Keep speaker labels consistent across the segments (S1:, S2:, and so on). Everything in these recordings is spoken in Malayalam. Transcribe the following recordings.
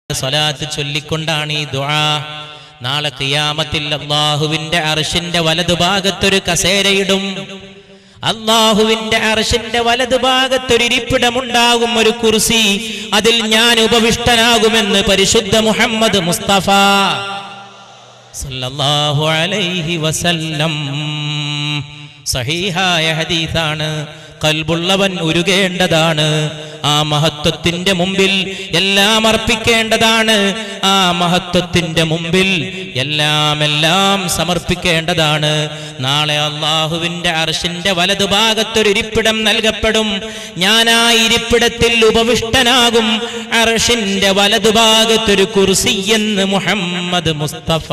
S1: സ്വലാത്ത് ചൊല്ലിക്കൊണ്ടാണ് ഈ ദുആ നാളെ ഖിയാമത്തിൽ അള്ളാഹുവിന്റെ അർഷിന്റെ വലതുഭാഗത്തൊരു കസേരയിടും അള്ളാഹുവിന്റെ അർഷിന്റെ വലതുഭാഗത്തൊരു ഇരിപ്പിടമുണ്ടാകും ഒരു കുർസി അതിൽ ഞാൻ ഉപവിഷ്ടനാകുമെന്ന് പരിശുദ്ധ മുഹമ്മദ് മുസ്തഫ സല്ലല്ലാഹു അലൈഹി വസല്ലം സഹീഹായ ഹദീസാണ് കൽബുള്ളവൻ ഉരുകേണ്ടതാണ് ആ മഹത്വത്തിന്റെ മുമ്പിൽ എല്ലാം അർപ്പിക്കേണ്ടതാണ് ആ മഹത്വത്തിന്റെ മുമ്പിൽ എല്ലാം എല്ലാം സമർപ്പിക്കേണ്ടതാണ് നാളെ അള്ളാഹുവിന്റെ അർഷിന്റെ വലതുഭാഗത്തൊരു ഇരിപ്പിടം നൽകപ്പെടും ഞാൻ ആ ഇരിപ്പിടത്തിൽ ഉപവിഷ്ടനാകും അർഷിന്റെ വലതുഭാഗത്തൊരു കുർസിയെന്ന് മുഹമ്മദ് മുസ്തഫ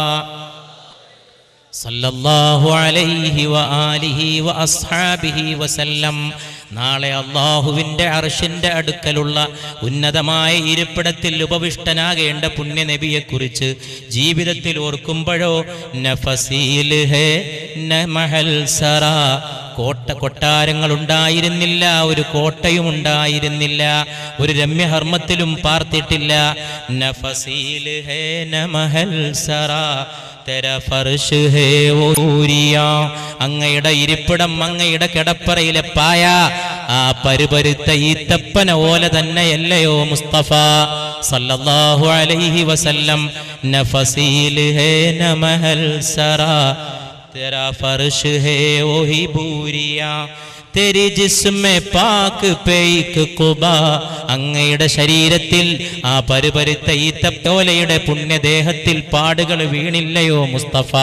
S1: സല്ലല്ലാഹു അലൈഹി വആലിഹി വഅസ്ഹാബിഹി വസല്ലം നാളെ അള്ളാഹുവിന്റെ അർഷിന്റെ അടുക്കലുള്ള ഉന്നതമായ ഇരിപ്പിടത്തിൽ ഉപവിഷ്ടനാകേണ്ട പുണ്യനബിയെക്കുറിച്ച് ജീവിതത്തിൽ ഓർക്കുമ്പോഴോ നഫസീൽ ഹേ നമഹൽ സറ കോട്ട കൊട്ടാരങ്ങൾ ഉണ്ടായിരുന്നില്ല ഒരു കോട്ടയും ഉണ്ടായിരുന്നില്ല ഒരു രമ്യഹർമ്മത്തിലും പാർത്തിട്ടില്ല നഫസീൽ ഹേ നമഹൽ സറ തെര ഫർഷ് ഹേ ഓരിയ അങ്ങയുടെ ഇരിപ്പിടം അങ്ങയുടെ കിടപ്പറയിലെ പായ ആ പരുപരുത്ത ഈത്തപ്പന ഓല തന്നെയല്ലയോ മുസ്തഫ സല്ലല്ലാഹു അലൈഹി വസല്ലം നഫസീൽ ഹേ നമഹൽ സറ तेरा फर्श है वही बूरिया തെരി ജിസ്മെ പാക്ക് പെയ്ക്ക് കുബ അങ്ങയുടെ ശരീരത്തിൽ ആ പരുപരുത്ത ഈത്തപ്പോലയുടെ പുണ്യദേഹത്തിൽ പാടുകൾ വീണില്ലയോ മുസ്തഫ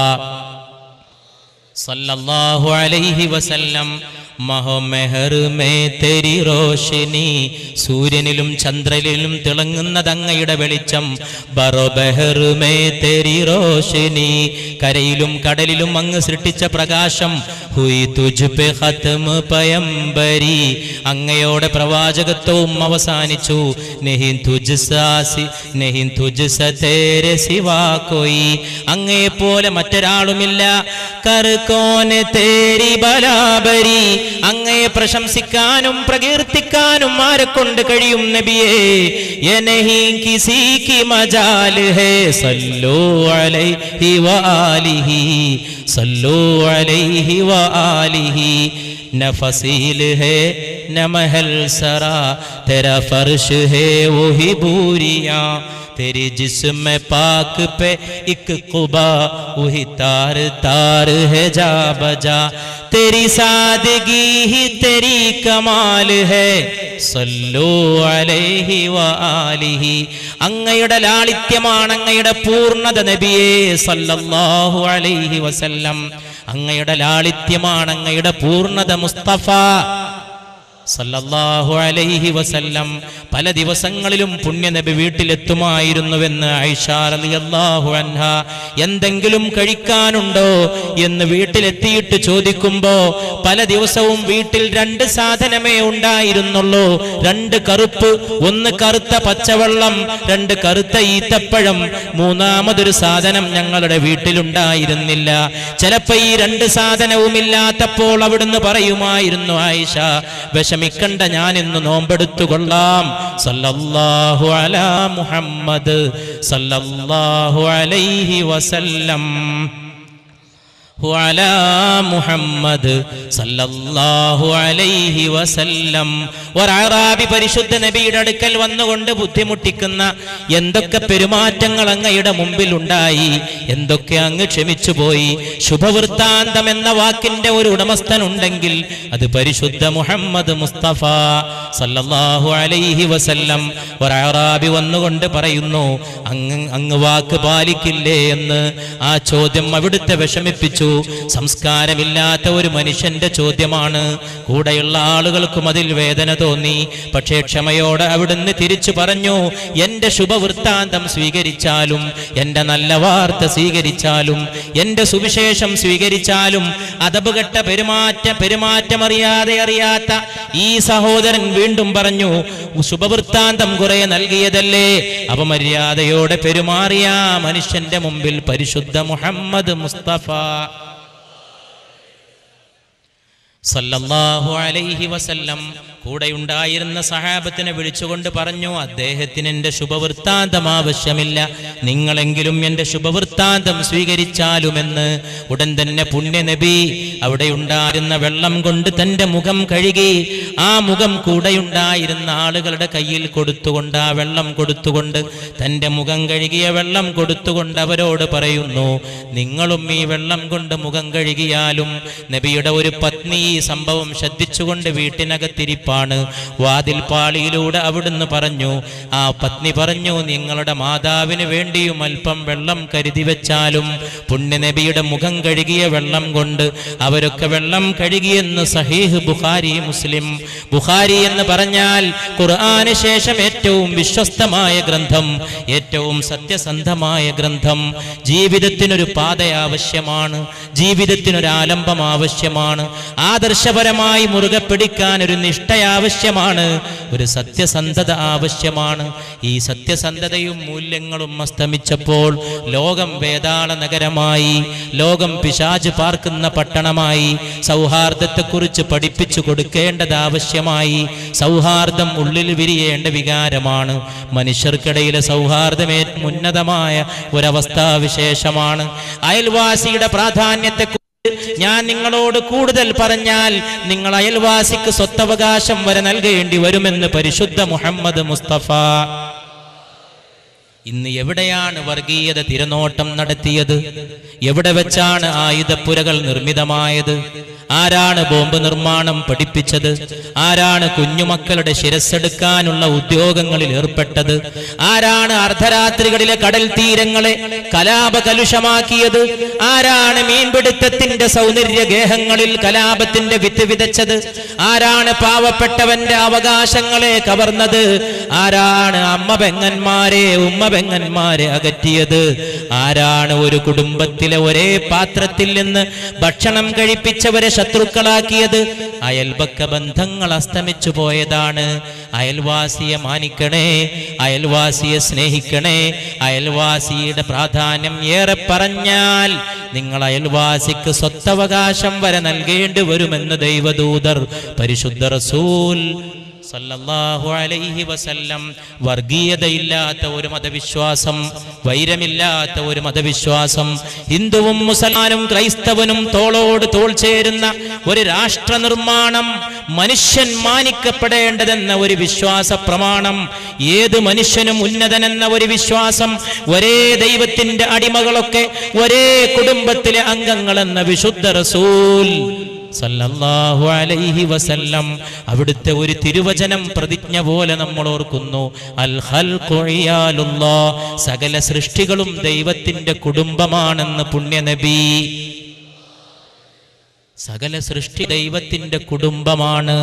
S1: സല്ലല്ലാഹു അലൈഹി വസല്ലം മഹോമെഹർ മേ തെരി റോഷിനി സൂര്യനിലും ചന്ദ്രനിലും തിളങ്ങുന്നത് അങ്ങയുടെ വെളിച്ചം ബറോബെഹർ മേ തെരി റോഷിനി കരയിലും കടലിലും അങ്ങ് സൃഷ്ടിച്ച പ്രകാശം ഹുയി തുജ് പെ ഖത്മ പയംബരി അങ്ങയോടെ പ്രവാചകത്വവും അവസാനിച്ചു നെഹിൻ തുജ് സാസി നെഹിൻ തുജ് സ തേരെ സിവാ കോയി അങ്ങയെ പോലെ മറ്റൊരാളുമില്ല കർക്കോന് തേരി ബലാബരി അങ്ങയെ പ്രശംസിക്കാനും പ്രകീർത്തിക്കാനും ആരെ കൊണ്ട് കഴിയും നബിയേ യനഹി കിസി കി മജാൽ ഹേ സല്ലു അലൈഹി വആലിഹി സല്ലു അലൈഹി വആലിഹി नफसील है न महल सरा तेरा फर्श है वही बूरिया तेरी जिस्म पाक पे एक कुबा वही तार तार है जा बजा तेरी सादगी ही तेरी कमाल है സല്ലു അലൈഹി വആലിഹി അങ്ങയുടെ ലാളിത്യമാണ് അങ്ങയുടെ പൂർണ്ണത നബിയേ സല്ലല്ലാഹു അലൈഹി വസല്ലം അങ്ങയുടെ ലാളിത്യമാണ് അങ്ങയുടെ പൂർണ്ണത മുസ്തഫ സല്ലല്ലാഹു അലൈഹി വസല്ലം പല ദിവസങ്ങളിലും പുണ്യനബി വീട്ടിലെത്തുമായിരുന്നുവെന്ന് ഐഷ റളിയല്ലാഹു അൻഹ എന്തെങ്കിലും കഴിക്കാനുണ്ടോ എന്ന് വീട്ടിലെത്തിയിട്ട് ചോദിക്കുമ്പോ പല ദിവസവും വീട്ടിൽ രണ്ട് സാധനമേ ഉണ്ടായിരുന്നുള്ളൂ രണ്ട് കറുപ്പ് ഒന്ന് കറുത്ത പച്ചവെള്ളം രണ്ട് കറുത്ത ഈത്തപ്പഴം മൂന്നാമതൊരു സാധനം ഞങ്ങളുടെ വീട്ടിലുണ്ടായിരുന്നില്ല ചിലപ്പോ ഈ രണ്ട് സാധനവും ഇല്ലാത്തപ്പോൾ അവിടുന്ന് പറയുമായിരുന്നു ആയിഷ വിഷമിക്കണ്ട ഞാൻ ഇന്ന് നോമ്പെടുത്തു കൊള്ളാം സല്ലല്ലാഹു അലാ മുഹമ്മദ് സല്ലല്ലാഹു അലൈഹി വസല്ലം وعلى മുഹമ്മദ് സല്ലല്ലാഹു അലൈഹി വസല്ലം ഒരറാബി പരിശുദ്ധ നബിയുടെ അടുക്കൽ വന്നുകൊണ്ട് ബുദ്ധിമുട്ടിക്കുന്ന എന്തൊക്കെ പെരുമാറ്റങ്ങൾ അങ്ങയുടെ മുമ്പിൽ ഉണ്ടായി എന്തൊക്കെ അങ്ങ് ക്ഷമിച്ചു പോയി ശുഭവൃത്താന്തം എന്ന വാക്കിന്റെ ഒരു ഉടമസ്ഥൻ ഉണ്ടെങ്കിൽ അത് പരിശുദ്ധ മുഹമ്മദ് മുസ്തഫ സല്ലല്ലാഹു അലൈഹി വസല്ലം ഒരറാബി വന്നുകൊണ്ട് പറയുന്നു അങ്ങ് അങ്ങ് വാക്ക് പാലിക്കില്ലേ എന്ന് ആ ചോദ്യം അവിടുത്തെ വിഷമിപ്പിച്ചു സംസ്കാരമില്ലാത്ത ഒരു മനുഷ്യന്റെ ചോദ്യമാണ് കൂടെയുള്ള ആളുകൾക്കും അതിൽ വേദന തോന്നി പക്ഷേ ക്ഷമയോടെ അവിടുന്ന് തിരിച്ചു പറഞ്ഞു എന്റെ ശുഭവൃത്താന്തം സ്വീകരിച്ചാലും എന്റെ നല്ല വാർത്ത സ്വീകരിച്ചാലും എന്റെ സുവിശേഷം സ്വീകരിച്ചാലും അതപുകെട്ട പെരുമാറ്റ പെരുമാറ്റമറിയാതെ അറിയാത്ത ഈ സഹോദരൻ വീണ്ടും പറഞ്ഞു ശുഭവൃത്താന്തം കുറെ നൽകിയതല്ലേ അപമര്യാദയോടെ പെരുമാറിയ ആ മനുഷ്യന്റെ മുമ്പിൽ പരിശുദ്ധ മുഹമ്മദ് മുസ്തഫ സല്ലല്ലാഹു അലൈഹി വസല്ലം കൂടെയുണ്ടായിരുന്ന സഹാബത്തിനെ വിളിച്ചുകൊണ്ട് പറഞ്ഞു അദ്ദേഹത്തിന് എന്റെ ശുഭവൃത്താന്തം ആവശ്യമില്ല നിങ്ങളെങ്കിലും എന്റെ ശുഭവൃത്താന്തം സ്വീകരിച്ചാലുമെന്ന് ഉടൻ തന്നെ പുണ്യനബി അവിടെ ഉണ്ടായിരുന്ന വെള്ളം കൊണ്ട് തന്റെ മുഖം കഴുകി ആ മുഖം കൂടെയുണ്ടായിരുന്ന ആളുകളുടെ കയ്യിൽ കൊടുത്തുകൊണ്ട് ആ വെള്ളം കൊടുത്തുകൊണ്ട് തന്റെ മുഖം കഴുകിയ വെള്ളം കൊടുത്തുകൊണ്ട് അവരോട് പറയുന്നു നിങ്ങളും ഈ വെള്ളം കൊണ്ട് മുഖം കഴുകിയാലും നബിയുടെ ഒരു പത്നി ഈ സംഭവം ശ്രദ്ധിച്ചുകൊണ്ട് വീട്ടിനകത്തിരിപ്പാണ് വാതിൽ പാളിയിലൂടെ അവിടുന്ന് പറഞ്ഞു ആ പത്നി പറഞ്ഞു നിങ്ങളുടെ മാതാവിന് വേണ്ടിയും അല്പം വെള്ളം കരുതി വെച്ചാലും പുണ്യനബിയുടെ മുഖം കഴുകിയ വെള്ളം കൊണ്ട് അവരൊക്കെ വെള്ളം കഴുകിയെന്ന് സഹീഹ് ബുഖാരി മുസ്ലിം ബുഖാരി എന്ന് പറഞ്ഞാൽ ഖുർആന് ശേഷം ഏറ്റവും വിശ്വസ്തമായ ഗ്രന്ഥം ഏറ്റവും സത്യസന്ധമായ ഗ്രന്ഥം ജീവിതത്തിനൊരു പാത ആവശ്യമാണ് ജീവിതത്തിനൊരു ആലംബം ആവശ്യമാണ് ആദർശപരമായി മുറുകെ പിടിക്കാൻ ഒരു നിഷ്ഠ ആവശ്യമാണ് ഒരു സത്യസന്ധത ആവശ്യമാണ് ഈ സത്യസന്ധതയും മൂല്യങ്ങളും അസ്തമിച്ചപ്പോൾ ലോകം വേതാള നഗരമായി ലോകം പിശാജ് പാർക്കുന്ന പട്ടണമായി സൗഹാർദ്ദത്തെക്കുറിച്ച് പഠിപ്പിച്ചു കൊടുക്കേണ്ടത് ആവശ്യമായി സൗഹാർദ്ദം ഉള്ളിൽ വിരിയേണ്ട വികാരമാണ് മനുഷ്യർക്കിടയിലെ സൗഹാർദ്ദമേ ഉന്നതമായ ഒരവസ്ഥാവിശേഷമാണ് അയൽവാസിയുടെ പ്രാധാന്യത്തെ ഞാൻ നിങ്ങളോട് കൂടുതൽ പറഞ്ഞാൽ നിങ്ങൾ അയൽവാസിക്ക് സ്വത്തവകാശം വരെ നൽകേണ്ടി വരുമെന്ന് പരിശുദ്ധ മുഹമ്മദ് മുസ്തഫ ഇന്ന് എവിടെയാണ് വർഗീയത തിരനോട്ടം നടത്തിയത് എവിടെ വെച്ചാണ് ആയുധപ്പുരകൾ നിർമ്മിതമായത് ആരാണ് ബോംബ് നിർമ്മാണം പഠിപ്പിച്ചത് ആരാണ് കുഞ്ഞുമക്കളുടെ ശിരസ്സെടുക്കാനുള്ള ഉദ്യോഗങ്ങളിൽ ഏർപ്പെട്ടത് ആരാണ് അർദ്ധരാത്രികളിലെ കടൽ തീരങ്ങളെ കലാപ കലുഷമാക്കിയത് ആരാണ് മീൻപിടുത്തത്തിന്റെ സൗന്ദര്യ ഗേഹങ്ങളിൽ കലാപത്തിന്റെ വിത്ത് വിതച്ചത് ആരാണ് പാവപ്പെട്ടവന്റെ അവകാശങ്ങളെ കവർന്നത് ആരാണ് അമ്മ പെങ്ങന്മാരെ ഉമ്മ പെങ്ങന്മാരെ അകറ്റിയത് ആരാണ് ഒരു കുടുംബത്തിലെ ഒരേ പാത്രത്തിൽ നിന്ന് ഭക്ഷണം കഴിപ്പിച്ചവരെ ശത്രുക്കളാക്കിയത് അയൽപക്ക ബന്ധങ്ങൾ അസ്തമിച്ചു പോയതാണ് അയൽവാസിയെ മാനിക്കണേ അയൽവാസിയെ സ്നേഹിക്കണേ അയൽവാസിയുടെ പ്രാധാന്യം ഏറെ പറഞ്ഞാൽ നിങ്ങൾ അയൽവാസിക്ക് സ്വത്തവകാശം വരെ നൽകേണ്ടി വരുമെന്ന് ദൈവദൂതർ പരിശുദ്ധ റസൂൽ സല്ലല്ലാഹു അലൈഹി വസല്ലം വർഗീയതയില്ലാത്ത ഒരു മതവിശ്വാസം വൈരമില്ലാത്ത ഒരു മതവിശ്വാസം ഹിന്ദുവും മുസൽമാനും ക്രൈസ്തവനും തോളോട് തോൾ ചേരുന്ന ഒരു രാഷ്ട്ര നിർമ്മാണം മനുഷ്യൻ മാനിക്കപ്പെടേണ്ടതെന്ന ഒരു വിശ്വാസ പ്രമാണം ഏത് മനുഷ്യനും ഉന്നതനെന്ന ഒരു വിശ്വാസം ഒരേ ദൈവത്തിന്റെ അടിമകളൊക്കെ ഒരേ കുടുംബത്തിലെ അംഗങ്ങളെന്ന വിശുദ്ധ റസൂൽ സല്ലല്ലാഹു അലൈഹി വസല്ലം അവിടുത്തെ ഒരു തിരുവചനം പ്രതിജ്ഞ പോലെ നമ്മൾ ഓർക്കുന്നു അൽ ഖൽഖു ഇയാലുല്ലാ സകല സൃഷ്ടികളും ദൈവത്തിന്റെ കുടുംബമാണെന്ന് പുണ്യനബി സകല സൃഷ്ടി ദൈവത്തിന്റെ കുടുംബമാണ്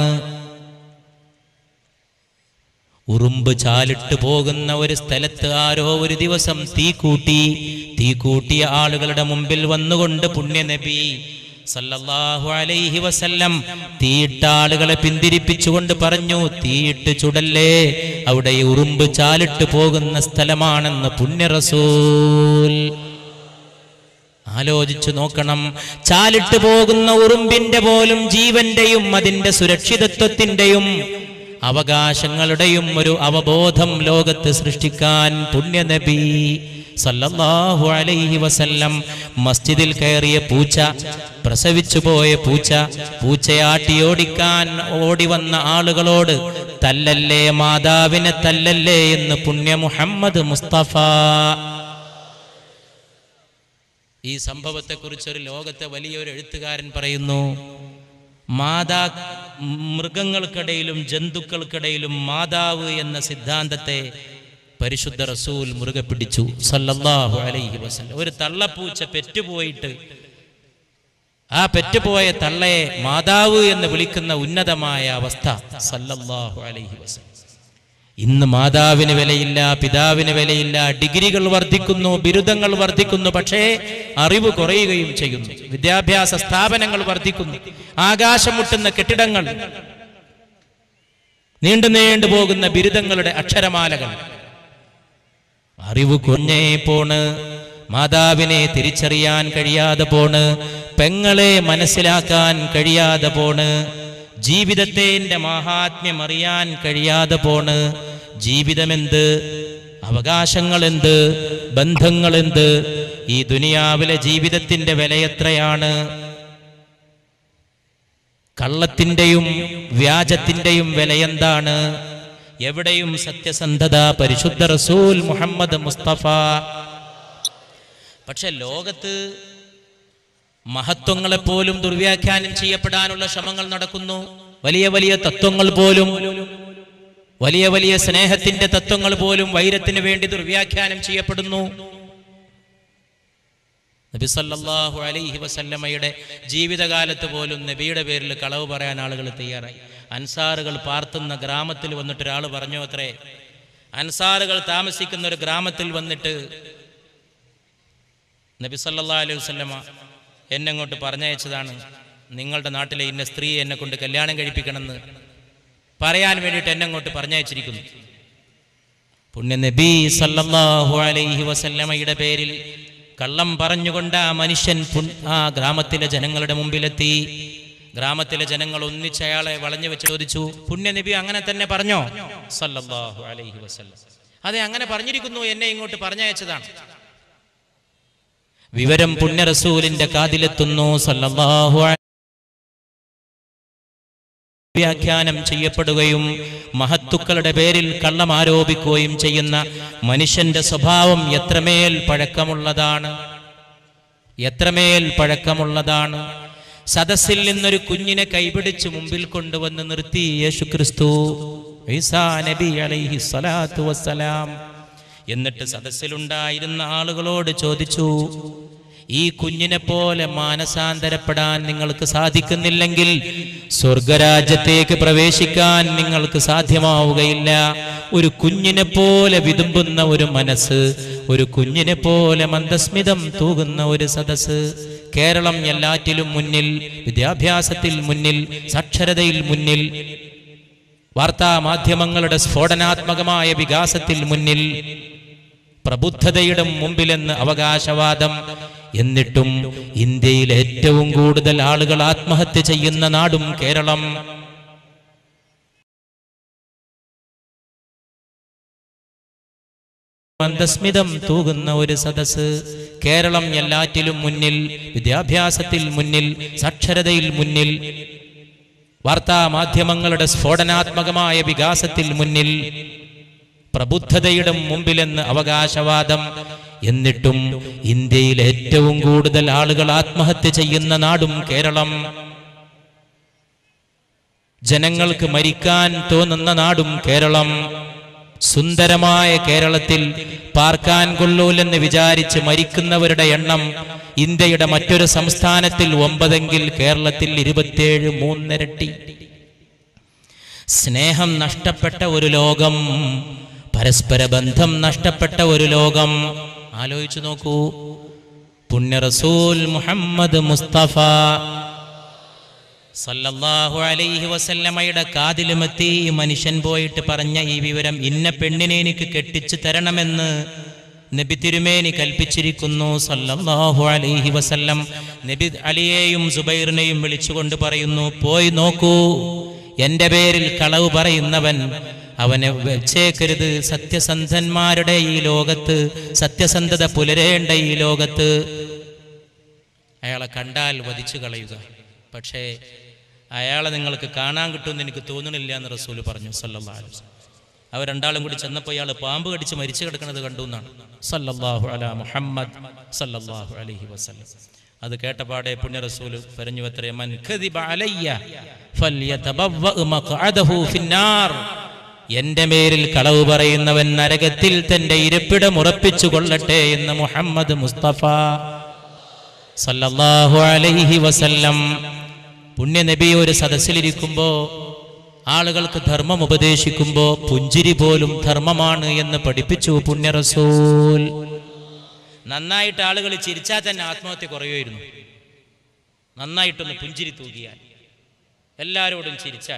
S1: ഉറുമ്പ് ചാലിട്ട് പോകുന്ന ഒരു സ്ഥലത്ത് ആരോ ഒരു ദിവസം തീ കൂട്ടി തീ കൂട്ടിയ ആളുകളുടെ മുമ്പിൽ വന്നുകൊണ്ട് പുണ്യനബി സല്ലല്ലാഹു അലൈഹി വസല്ലം തീയിട്ട ആളുകളെ പിന്തിരിപ്പിച്ചുകൊണ്ട് പറഞ്ഞു തീയിട്ട് ചുടല്ലേ അവിടെ ഈ ഉറുമ്പ് ചാലിട്ട് പോകുന്ന സ്ഥലമാണെന്ന് പുണ്യ റസൂൽ ആലോചിച്ചു നോക്കണം ചാലിട്ട് പോകുന്ന ഉറുമ്പിന്റെ പോലും ജീവന്റെയും അതിന്റെ സുരക്ഷിതത്വത്തിന്റെയും അവകാശങ്ങളുടെയും ഒരു അവബോധം ലോകത്ത് സൃഷ്ടിക്കാൻ പുണ്യനബി സല്ലല്ലാഹു അലൈഹി വസല്ലം മസ്ജിദിൽ കയറിയ പൂച്ച പ്രസവിച്ചു പോയ പൂച്ച പൂച്ചയാട്ടി ഓടിക്കാൻ ഓടി വന്ന ആളുകളോട് തല്ലല്ലേ മാതാവിനെ തല്ലല്ലേ എന്ന് പുണ്യ മുഹമ്മദ് മുസ്തഫ ഈ സംഭവത്തെക്കുറിച്ച് ഒരു ലോകത്തെ വലിയൊരു എഴുത്തുകാരൻ പറയുന്നു മാതാ മൃഗങ്ങൾക്കിടയിലും ജന്തുക്കൾക്കിടയിലും മാതാവ് എന്ന സിദ്ധാന്തത്തെ പരിശുദ്ധ റസൂൽ മുറുകെ പിടിച്ചു സല്ലല്ലാഹു അലൈഹി വസല്ലം ഒരു തള്ളപ്പൂച്ച പെറ്റുപോയിട്ട് ആ പെറ്റുപോയ തള്ളയെ മാതാവ് എന്ന് വിളിക്കുന്ന ഉന്നതമായ അവസ്ഥ സല്ലല്ലാഹു അലൈഹി വസല്ലം ഇന്ന് മാതാവിന് വിലയില്ല പിതാവിന് വിലയില്ല ഡിഗ്രികൾ വർദ്ധിക്കുന്നു ബിരുദങ്ങൾ വർദ്ധിക്കുന്നു പക്ഷേ അറിവ് കുറയുകയും ചെയ്യുന്നു വിദ്യാഭ്യാസ സ്ഥാപനങ്ങൾ വർദ്ധിക്കുന്നു ആകാശം മുട്ടുന്ന കെട്ടിടങ്ങൾ നീണ്ടു നീണ്ടു പോകുന്ന ബിരുദങ്ങളുടെ അക്ഷരമാലകൾ അറിവ് കുഞ്ഞേ പോണ് മാതാവിനെ തിരിച്ചറിയാൻ കഴിയാതെ പോണ് പെങ്ങളെ മനസ്സിലാക്കാൻ കഴിയാതെ പോണ് ജീവിതത്തിന്റെ മാഹാത്മ്യം അറിയാൻ കഴിയാതെ പോണ് ജീവിതമെന്ത് അവകാശങ്ങളെന്ത് ബന്ധങ്ങളെന്ത് ഈ ദുനിയാവിലെ ജീവിതത്തിന്റെ വില എത്രയാണ് കള്ളത്തിന്റെയും വ്യാജത്തിന്റെയും വിലയെന്താണ് എവിടെയും സത്യസന്ധത പരിശുദ്ധ റസൂൽ മുഹമ്മദ് മുസ്തഫ പക്ഷെ ലോകത്ത് മഹത്വങ്ങളെ പോലും ദുർവ്യാഖ്യാനം ചെയ്യപ്പെടാനുള്ള ശ്രമങ്ങൾ നടക്കുന്നു വലിയ വലിയ തത്വങ്ങൾ പോലും വലിയ വലിയ സ്നേഹത്തിന്റെ തത്വങ്ങൾ പോലും വൈരത്തിന് വേണ്ടി ദുർവ്യാഖ്യാനം ചെയ്യപ്പെടുന്നു നബി സല്ലല്ലാഹു അലൈഹി വസല്ലമയുടെ ജീവിതകാലത്ത് പോലും നബിയുടെ പേരിൽ കളവ് പറയാൻ ആളുകൾ തയ്യാറായി അൻസാറുകൾ പാർത്തുന്ന ഗ്രാമത്തിൽ വന്നിട്ട് ഒരാൾ പറഞ്ഞു അത്രേ അൻസാറുകൾ താമസിക്കുന്ന ഒരു ഗ്രാമത്തിൽ വന്നിട്ട് നബി സല്ലല്ലാഹു അലൈഹി വസല്ലമ എന്നെ അങ്ങോട്ട് പറഞ്ഞയച്ചതാണ് നിങ്ങളുടെ നാട്ടിലെ ഇന്ന സ്ത്രീ എന്നെ കൊണ്ട് കല്യാണം കഴിപ്പിക്കണമെന്ന് പറയാൻ വേണ്ടിയിട്ട് എന്നെ അങ്ങോട്ട് പറഞ്ഞയച്ചിരിക്കുന്നു പുണ്യ നബി സല്ലല്ലാഹു അലൈഹി വസല്ലമയുടെ പേരിൽ കള്ളം പറഞ്ഞുകൊണ്ട് ആ മനുഷ്യൻ പുൻ- ആ ഗ്രാമത്തിലെ ജനങ്ങളുടെ മുമ്പിലെത്തി ഗ്രാമത്തിലെ ജനങ്ങൾ ഒന്നിച്ച് അയാളെ വളഞ്ഞു വെച്ച് ചോദിച്ചു പുണ്യ നബി അങ്ങനെ തന്നെ പറഞ്ഞോ സല്ലല്ലാഹു അലൈഹി വസല്ലം അതെ അങ്ങനെ പറഞ്ഞിരിക്കുന്നു എന്നെ ഇങ്ങോട്ട് പറഞ്ഞയച്ചതാണ് വിവരം പുണ്യ റസൂലിന്റെ കാതിലെത്തുന്നു സല്ലല്ലാഹു അലൈഹി വ്യാഖ്യാനം ചെയ്യപ്പെടുകയും മഹത്തുക്കളുടെ പേരിൽ കള്ളം ആരോപിക്കുകയും ചെയ്യുന്ന മനുഷ്യന്റെ സ്വഭാവം എത്രമേൽ പഴക്കമുള്ളതാണ് എത്രമേൽ പഴക്കമുള്ളതാണ് സദസ്സിൽ നിന്നൊരു കുഞ്ഞിനെ കൈപിടിച്ച് മുമ്പിൽ കൊണ്ടുവന്ന് നിർത്തി യേശു ക്രിസ്തു ഈസാ നബി അലൈഹി സ്വലാത്തു വസ്സലാം എന്നിട്ട് സദസ്സിലുണ്ടായിരുന്ന ആളുകളോട് ചോദിച്ചു ഈ കുഞ്ഞിനെ പോലെ മാനസാന്തരപ്പെടാൻ നിങ്ങൾക്ക് സാധിക്കുന്നില്ലെങ്കിൽ സ്വർഗരാജ്യത്തേക്ക് പ്രവേശിക്കാൻ നിങ്ങൾക്ക് സാധ്യമാവുകയില്ല ഒരു കുഞ്ഞിനെ പോലെ വിതുമ്പുന്ന ഒരു മനസ്സ് ഒരു കുഞ്ഞിനെ പോലെ മന്ദസ്മിതം തൂകുന്ന ഒരു സദസ്സ് കേരളം എല്ലാറ്റിലും മുന്നിൽ വിദ്യാഭ്യാസത്തിൽ മുന്നിൽ സാക്ഷരതയിൽ മുന്നിൽ വാർത്താ മാധ്യമങ്ങളുടെ സ്ഫോടനാത്മകമായ വികാസത്തിൽ മുന്നിൽ പ്രബുദ്ധതയുടെ മുമ്പിലെന്ന് അവകാശവാദം എന്നിട്ടും ഇന്ത്യയിൽ ഏറ്റവും കൂടുതൽ ആളുകൾ ആത്മഹത്യ ചെയ്യുന്ന നാടും കേരളം മന്ദസ്മിതം തൂകുന്ന ഒരു സദസ് കേരളം എല്ലാറ്റിലും മുന്നിൽ വിദ്യാഭ്യാസത്തിൽ മുന്നിൽ സാക്ഷരതയിൽ മുന്നിൽ വാർത്താ മാധ്യമങ്ങളുടെ സ്ഫോടനാത്മകമായ വികാസത്തിൽ മുന്നിൽ പ്രബുദ്ധതയുടെ മുമ്പിലെന്ന് അവകാശവാദം എന്നിട്ടും ഇന്ത്യയിൽ ഏറ്റവും കൂടുതൽ ആളുകൾ ആത്മഹത്യ ചെയ്യുന്ന നാടും കേരളം ജനങ്ങൾക്ക് മരിക്കാൻ തോന്നുന്ന നാടും കേരളം സുന്ദരമായ കേരളത്തിൽ പാർക്കാൻ കൊള്ളൂലെന്ന് വിചാരിച്ച് മരിക്കുന്നവരുടെ എണ്ണം ഇന്ത്യയുടെ മറ്റൊരു സംസ്ഥാനത്തിൽ ഒമ്പതെങ്കിൽ കേരളത്തിൽ ഇരുപത്തിയേഴ് മൂന്നിരട്ടി സ്നേഹം നഷ്ടപ്പെട്ട ഒരു ലോകം പരസ്പര ബന്ധം നഷ്ടപ്പെട്ട ഒരു ലോകം ആലോചിച്ചു നോക്കൂ പുണ്യ റസൂൽ മുഹമ്മദ് മുസ്തഫ സല്ലല്ലാഹു അലൈഹി വസല്ലമയുടെ കാതിലുമെത്തി ഈ മനുഷ്യൻ പോയിട്ട് പറഞ്ഞ ഈ വിവരം ഇന്ന പെണ്ണിനെ എനിക്ക് കെട്ടിച്ചു തരണമെന്ന് നബി തിരുമേനി കൽപ്പിച്ചിരിക്കുന്നു സല്ലല്ലാഹു അലൈഹി വസല്ലം നബി അലിയെയും സുബൈറിനെയും വിളിച്ചുകൊണ്ട് പറയുന്നു പോയി നോക്കൂ എന്റെ പേരിൽ കളവ് പറയുന്നവൻ അവനെ വെച്ചേക്കരുത് സത്യസന്ധന്മാരുടെ ഈ ലോകത്ത് സത്യസന്ധത പുലരേണ്ട ഈ ലോകത്ത് അയാളെ കണ്ടാൽ വധിച്ചു കളയുക പക്ഷേ അയാളെ നിങ്ങൾക്ക് കാണാൻ കിട്ടുമെന്ന് എനിക്ക് തോന്നണില്ല എന്ന് റസൂല് പറഞ്ഞു സല്ലല്ലാഹു അലൈഹി വസല്ലം അവർ രണ്ടാളും കൂടി ചെന്നപ്പോൾ ഇയാൾ പാമ്പ് കടിച്ച് മരിച്ചു കിടക്കുന്നത് കണ്ടു എന്നാണ് സല്ലല്ലാഹു അലാ മുഹമ്മദ് സല്ലല്ലാഹു അലൈഹി വസല്ലം അത് കേട്ടപാടെ പുണ്യ റസൂല് പറഞ്ഞു അത്രേ മൻ കദിബ അലയ്യ ഫല്യതബവ്വ മഖഅദഹു ഫിന്നാർ എന്റെ മേരിൽ കളവ് പറയുന്നവൻ നരകത്തിൽ തന്റെ ഇരിപ്പിടം ഉറപ്പിച്ചു കൊള്ളട്ടെ എന്ന് മുഹമ്മദ് മുസ്തഫ സല്ലല്ലാഹു അലൈഹി വസല്ലം പുണ്യനബി ഒരു സദസ്സിലിരിക്കുമ്പോ ആളുകൾക്ക് ധർമ്മം ഉപദേശിക്കുമ്പോ പുഞ്ചിരി പോലും ധർമ്മമാണ് എന്ന് പഠിപ്പിച്ചു പുണ്യ റസൂൽ നന്നായിട്ട് ആളുകൾ ചിരിച്ചാൽ തന്നെ ആത്മഹത്യ കുറയുമായിരുന്നു നന്നായിട്ടൊന്ന് പുഞ്ചിരി തൂകിയാൽ എല്ലാവരോടും ചിരിച്ചാൽ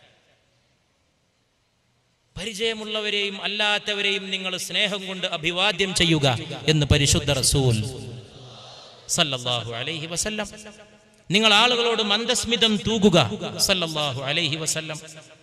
S1: പരിചയമുള്ളവരെയും അല്ലാത്തവരെയും നിങ്ങൾ സ്നേഹം കൊണ്ട് അഭിവാദ്യം ചെയ്യുക എന്ന് പരിശുദ്ധ റസൂൽ സല്ലല്ലാഹു അലൈഹി വസല്ലം നിങ്ങൾ ആളുകളോട് മന്ദസ്മിതം തൂകുക സല്ലല്ലാഹു അലൈഹി വസല്ലം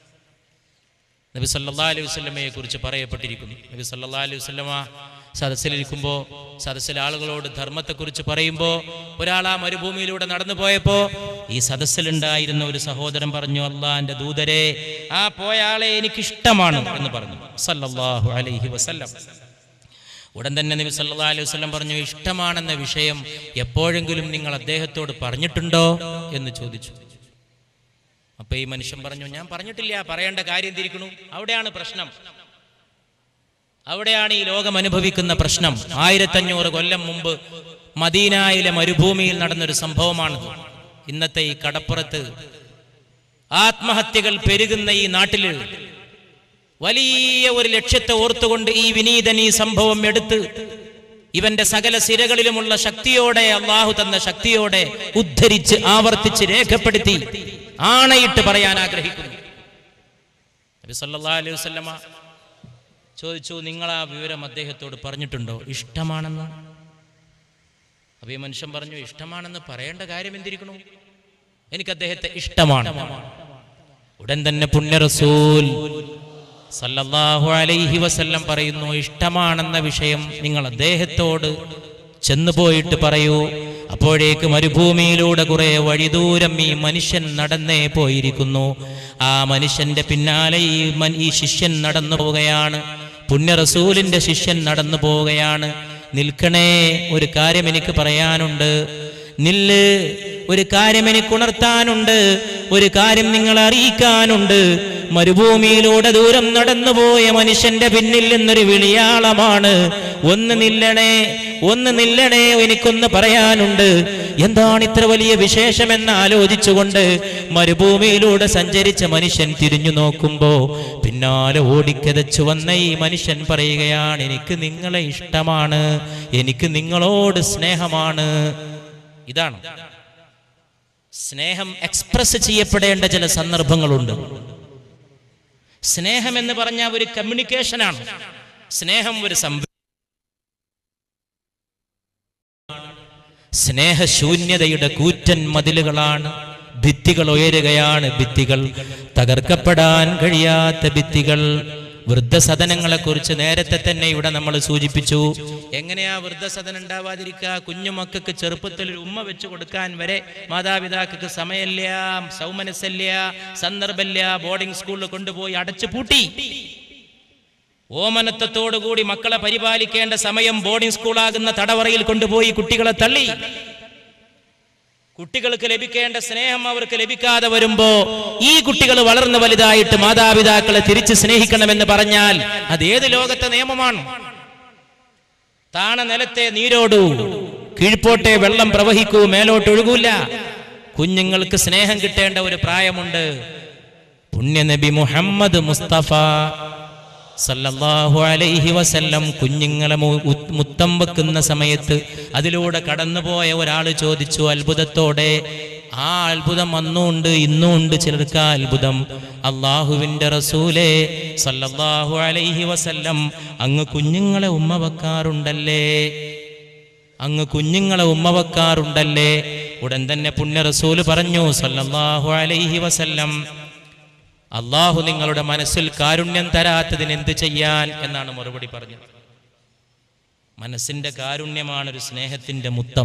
S1: നബി സല്ലല്ലാഹു അലൈഹി വസല്ലമയെ കുറിച്ച് പറയപ്പെട്ടിരിക്കുന്നു നബി സല്ലല്ലാഹു അലൈഹി വസല്ലമ സദസ്സിലിരിക്കുമ്പോൾ സദസ്സിലെ ആളുകളോട് ധർമ്മത്തെക്കുറിച്ച് പറയുമ്പോൾ ഒരാൾ ആ മരുഭൂമിയിലൂടെ നടന്നു പോയപ്പോ ഈ സദസ്സിലുണ്ടായിരുന്ന ഒരു സഹോദരൻ പറഞ്ഞു അള്ളാന്റെ ദൂതരെ ആ പോയ ആളെ എനിക്ക് ഇഷ്ടമാണ് എന്ന് പറഞ്ഞു സല്ലല്ലാഹു അലൈഹി വസല്ലം ഉടൻ തന്നെ നബി സല്ലല്ലാഹു അലൈഹി വസല്ലം പറഞ്ഞു ഇഷ്ടമാണെന്ന വിഷയം എപ്പോഴെങ്കിലും നിങ്ങൾ അദ്ദേഹത്തോട് പറഞ്ഞിട്ടുണ്ടോ എന്ന് ചോദിച്ചു അപ്പൊ ഈ മനുഷ്യൻ പറഞ്ഞു ഞാൻ പറഞ്ഞിട്ടില്ല പറയേണ്ട കാര്യം തിരിക്കണു അവിടെയാണ് പ്രശ്നം അവിടെയാണ് ഈ ലോകം അനുഭവിക്കുന്ന പ്രശ്നം ആയിരത്തഞ്ഞൂറ് കൊല്ലം മുമ്പ് മദീനായിലെ മരുഭൂമിയിൽ നടന്നൊരു സംഭവമാണിത് ഇന്നത്തെ ഈ കടപ്പുറത്ത് ആത്മഹത്യകൾ പെരുകുന്ന ഈ നാട്ടില് വലിയ ഒരു ലക്ഷ്യത്തെ ഓർത്തുകൊണ്ട് ഈ വിനീതൻ ഈ സംഭവം എടുത്ത് ഇവന്റെ സകല സിരകളിലുമുള്ള ശക്തിയോടെ അള്ളാഹു തന്ന ശക്തിയോടെ ഉദ്ധരിച്ച് ആവർത്തിച്ച് രേഖപ്പെടുത്തി ആണയിട്ട് പറയാൻ ആഗ്രഹിക്കുന്നു നബി സല്ലല്ലാഹു അലൈഹി വസല്ലമ ചോദിച്ചു നിങ്ങൾ ആ വിവരം അദ്ദേഹത്തോട് പറഞ്ഞിട്ടുണ്ടോ ഇഷ്ടമാണെന്ന് അപ്പൊ ഈ മനുഷ്യൻ പറഞ്ഞു ഇഷ്ടമാണെന്ന് പറയേണ്ട കാര്യം എന്തിരിക്കണു എനിക്ക് അദ്ദേഹത്തെ ഇഷ്ടമാണ് ഉടൻ തന്നെ പുണ്യ റസൂൽ സല്ലല്ലാഹു അലൈഹി വസല്ലം പറയുന്നു ഇഷ്ടമാണെന്ന വിഷയം നിങ്ങൾ അദ്ദേഹത്തോട് ചെന്നുപോയിട്ട് പറയൂ അപ്പോഴേക്ക് മരുഭൂമിയിലൂടെ കുറെ വഴിദൂരം ഈ മനുഷ്യൻ നടന്നേ പോയിരിക്കുന്നു ആ മനുഷ്യന്റെ പിന്നാലെ ഈ മൻ- ഈ ശിഷ്യൻ നടന്നു പോവുകയാണ് പുണ്യ റസൂലിന്റെ ശിഷ്യൻ നടന്നു പോവുകയാണ് നിൽക്കണേ ഒരു കാര്യം എനിക്ക് പറയാനുണ്ട് നില്ല് ഒരു കാര്യം എനിക്ക് ഉണർത്താനുണ്ട് ഒരു കാര്യം നിങ്ങൾ അറിയിക്കാനുണ്ട് മരുഭൂമിയിലൂടെ ദൂരം നടന്നുപോയ മനുഷ്യന്റെ പിന്നിൽ നിന്നൊരു വിളിയാളമാണ് ഒന്ന് നില്ലണേ ഒന്ന് നില്ലണേ എനിക്കൊന്ന് പറയാനുണ്ട് എന്താണ് ഇത്ര വലിയ വിശേഷമെന്ന് ആലോചിച്ചുകൊണ്ട് മരുഭൂമിയിലൂടെ സഞ്ചരിച്ച മനുഷ്യൻ തിരിഞ്ഞു നോക്കുമ്പോ പിന്നാലെ ഓടിക്കതച്ചു വന്ന ഈ മനുഷ്യൻ പറയുകയാണ് എനിക്ക് നിങ്ങളെ ഇഷ്ടമാണ് എനിക്ക് നിങ്ങളോട് സ്നേഹമാണ് ഇതാണ് സ്നേഹം എക്സ്പ്രസ് ചെയ്യപ്പെടേണ്ട ചില സന്ദർഭങ്ങളുണ്ട് സ്നേഹം എന്ന് പറഞ്ഞ ഒരു കമ്മ്യൂണിക്കേഷനാണ് സ്നേഹം ഒരു സംവ സ്നേഹശൂന്യതയുടെ കൂറ്റൻ മതിലുകളാണ് ഭിത്തികൾ ഉയരുകയാണ് ഭിത്തികൾ തകർക്കപ്പെടാൻ കഴിയാത്ത ഭിത്തികൾ വൃദ്ധസദനങ്ങളെ കുറിച്ച് നേരത്തെ തന്നെ ഇവിടെ നമ്മൾ സൂചിപ്പിച്ചു എങ്ങനെയാ വൃദ്ധസദനം ഉണ്ടാവാതിരിക്കുക കുഞ്ഞുമക്കൾക്ക് ചെറുപ്പത്തിൽ ഒരു ഉമ്മ വെച്ച് കൊടുക്കാൻ വരെ മാതാപിതാക്കൾക്ക് സമയമില്ല സൗമനസ്സില്ല സന്ദർഭമില്ല ബോർഡിംഗ് സ്കൂളിൽ കൊണ്ടുപോയി അടച്ചു പൂട്ടി ഓമനത്വത്തോടുകൂടി മക്കളെ പരിപാലിക്കേണ്ട സമയം ബോർഡിംഗ് സ്കൂളാകുന്ന തടവറയിൽ കൊണ്ടുപോയി കുട്ടികളെ തള്ളി കുട്ടികൾക്ക് ലഭിക്കേണ്ട സ്നേഹം അവർക്ക് ലഭിക്കാതെ വരുമ്പോ ഈ കുട്ടികൾ വളർന്നു വലുതായിട്ട് മാതാപിതാക്കളെ തിരിച്ച് സ്നേഹിക്കണമെന്ന് പറഞ്ഞാൽ അത് ഏത് ലോകത്തെ നിയമമാണ് താണ നിലത്തെ നീരോടൂ കീഴ്പോട്ടെ വെള്ളം പ്രവഹിക്കൂ മേലോട്ട് ഒഴുകൂല കുഞ്ഞുങ്ങൾക്ക് സ്നേഹം കിട്ടേണ്ട ഒരു പ്രായമുണ്ട് പുണ്യനബി മുഹമ്മദ് മുസ്തഫ സല്ലല്ലാഹു അലൈഹി വസല്ലം കുഞ്ഞുങ്ങളെ മു- ഉ- മുത്തം വെക്കുന്ന സമയത്ത് അതിലൂടെ കടന്നുപോയ ഒരാൾ ചോദിച്ചു അത്ഭുതത്തോടെ ആ അത്ഭുതം അന്നുണ്ട് ഇന്നും ഉണ്ട് ചിലർക്ക് ആ അത്ഭുതം അള്ളാഹുവിൻ്റെ റസൂലേ സല്ലല്ലാഹു അലൈഹി വസല്ലം അങ്ങ് കുഞ്ഞുങ്ങളെ ഉമ്മ വെക്കാറുണ്ടല്ലേ അങ്ങ് കുഞ്ഞുങ്ങളെ ഉമ്മ വെക്കാറുണ്ടല്ലേ ഉടൻ തന്നെ പുണ്യ റസൂല് പറഞ്ഞു സല്ലല്ലാഹു അലൈഹി വസല്ലം അള്ളാഹു നിങ്ങളുടെ മനസ്സിൽ കാരുണ്യം തരാത്തതിന് എന്ത് ചെയ്യാൻ എന്നാണ് മറുപടി പറഞ്ഞത് മനസ്സിന്റെ കാരുണ്യമാണ് ഒരു സ്നേഹത്തിന്റെ മുത്തം